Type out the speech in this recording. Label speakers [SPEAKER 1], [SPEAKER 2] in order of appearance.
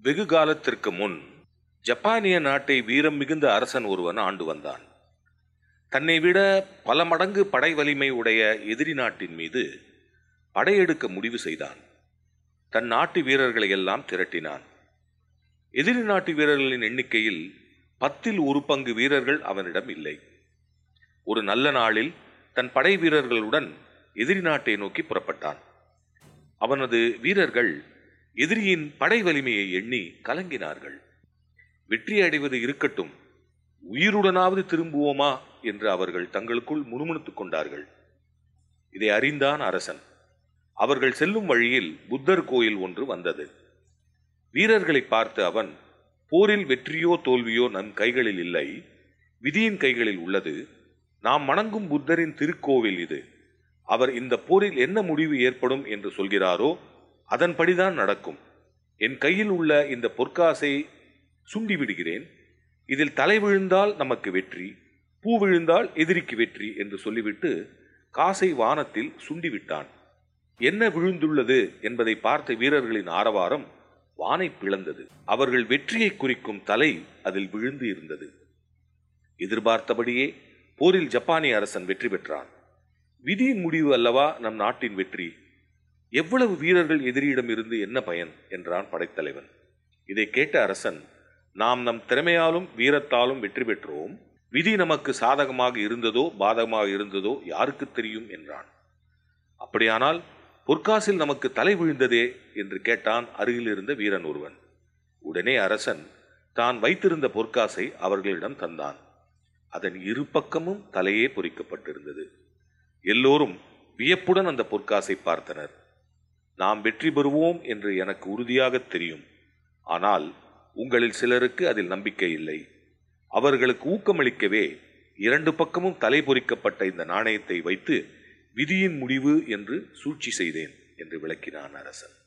[SPEAKER 1] வெகு காலத்திற்கு முன் ஜப்பானிய நாட்டை வீரம் மிகுந்த அரசன் ஒருவன் ஆண்டு வந்தான் தன்னை விட பல மடங்கு படை வலிமை உடைய எதிரி நாட்டின் மீது படையெடுக்க முடிவு செய்தான் தன் நாட்டு வீரர்களை எல்லாம் திரட்டினான் எதிரி நாட்டு வீரர்களின் எண்ணிக்கையில் பத்தில் ஒரு பங்கு வீரர்கள் அவனிடம் இல்லை ஒரு நல்ல நாளில் தன் படை வீரர்களுடன் எதிரி நாட்டை நோக்கி புறப்பட்டான் அவனது வீரர்கள் எதிரியின் படை வலிமையை எண்ணி கலங்கினார்கள் வெற்றி அடைவது இருக்கட்டும் உயிருடனாவது திரும்புவோமா என்று அவர்கள் தங்களுக்குள் முணுமுணுத்துக் கொண்டார்கள் இதை அறிந்தான் அரசன் அவர்கள் செல்லும் வழியில் புத்தர் கோயில் ஒன்று வந்தது வீரர்களை பார்த்து அவன் போரில் வெற்றியோ தோல்வியோ நம் கைகளில் இல்லை விதியின் கைகளில் உள்ளது நாம் வணங்கும் புத்தரின் திருக்கோவில் இது அவர் இந்த போரில் என்ன முடிவு ஏற்படும் என்று சொல்கிறாரோ அதன்படிதான் நடக்கும் என் கையில் உள்ள இந்த பொற்காசை சுண்டி விடுகிறேன் இதில் தலை விழுந்தால் நமக்கு வெற்றி பூ விழுந்தால் எதிரிக்கு வெற்றி என்று சொல்லிவிட்டு காசை வானத்தில் சுண்டி விட்டான் என்ன விழுந்துள்ளது என்பதை பார்த்த வீரர்களின் ஆரவாரம் வானை பிளந்தது அவர்கள் வெற்றியை குறிக்கும் தலை அதில் விழுந்து இருந்தது எதிர்பார்த்தபடியே போரில் ஜப்பானிய அரசன் வெற்றி பெற்றான் விதியின் முடிவு அல்லவா நம் நாட்டின் வெற்றி எவ்வளவு வீரர்கள் எதிரியிடம் இருந்து என்ன பயன் என்றான் படைத்தலைவன் இதை கேட்ட அரசன் நாம் நம் திறமையாலும் வீரத்தாலும் வெற்றி பெற்றோம் விதி நமக்கு சாதகமாக இருந்ததோ பாதகமாக இருந்ததோ யாருக்கு தெரியும் என்றான் அப்படியானால் பொற்காசில் நமக்கு தலை விழுந்ததே என்று கேட்டான் அருகில் இருந்த வீரன் ஒருவன் உடனே அரசன் தான் வைத்திருந்த பொற்காசை அவர்களிடம் தந்தான் அதன் இரு பக்கமும் தலையே பொறிக்கப்பட்டிருந்தது எல்லோரும் வியப்புடன் அந்த பொற்காசை பார்த்தனர் நாம் வெற்றி பெறுவோம் என்று எனக்கு உறுதியாக தெரியும் ஆனால் உங்களில் சிலருக்கு அதில் நம்பிக்கை இல்லை அவர்களுக்கு ஊக்கமளிக்கவே இரண்டு பக்கமும் தலை பொறிக்கப்பட்ட இந்த நாணயத்தை வைத்து விதியின் முடிவு என்று சூழ்ச்சி செய்தேன் என்று விளக்கினான் அரசன்